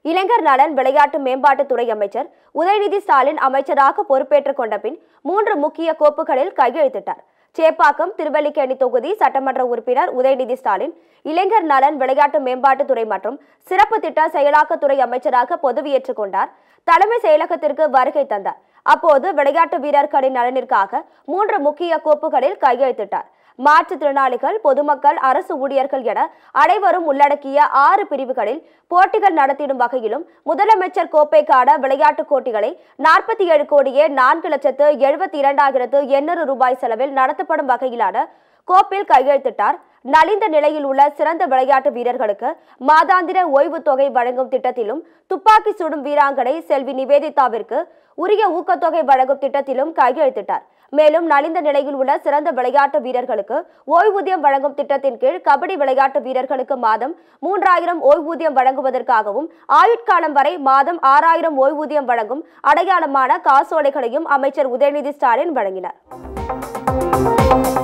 இளைஞர் நலன் விளையாட்டு மேம்பாட்டுத்துறை அமைச்சர் உதயநிதி ஸ்டாலின் அமைச்சராக பொறுப்பேற்றுக் கொண்ட பின் மூன்று முக்கிய கோப்புகளில் கையெழுத்திட்டார் சேப்பாக்கம் திருவல்லிக்கேணி தொகுதி சட்டமன்ற உறுப்பினர் உதயநிதி ஸ்டாலின் இளைஞர் நலன் விளையாட்டு மேம்பாட்டுத்துறை மற்றும் சிறப்பு திட்ட செயலாக்கத்துறை அமைச்சராக பொதுவியேற்றுக் கொண்டார் தலைமை செயலகத்திற்கு வருகை தந்தார் அப்போது விளையாட்டு வீரர்களின் நலனிற்காக மூன்று முக்கிய கோப்புகளில் கையெழுத்திட்டார் மாற்றுத்திறனாளிகள் பொதுமக்கள் அரசு ஊழியர்கள் என அனைவரும் உள்ளடக்கிய ஆறு பிரிவுகளில் போட்டிகள் நடத்திடும் வகையிலும் முதலமைச்சர் கோப்பைக்கான விளையாட்டுப் போட்டிகளை நாற்பத்தி ஏழு கோடியே நான்கு லட்சத்து எழுபத்தி இரண்டாயிரத்து எண்ணூறு ரூபாய் செலவில் நடத்தப்படும் வகையிலான கோப்பில் கையெழுத்திட்டார் நலிந்த நிலையில் உள்ள சிறந்த விளையாட்டு வீரர்களுக்கு மாதாந்திர ஓய்வுத் தொகை வழங்கும் திட்டத்திலும் துப்பாக்கி சுடும் வீராங்கனை செல்வி நிவேதிதாவிற்கு உரிய ஊக்கத்தொகை வழங்கும் திட்டத்திலும் கையெழுத்திட்டார் மேலும் நலிந்த நிலையில் உள்ள சிறந்த விளையாட்டு வீரர்களுக்கு ஓய்வூதியம் வழங்கும் திட்டத்தின் கீழ் கபடி விளையாட்டு வீரர்களுக்கு மாதம் மூன்றாயிரம் ஓய்வூதியம் வழங்குவதற்காகவும் ஆயுட்காலம் வரை மாதம் ஆறாயிரம் ஓய்வூதியம் வழங்கும் அடையாளமான காசோலைகளையும் அமைச்சர் உதயநிதி ஸ்டாலின் வழங்கினார்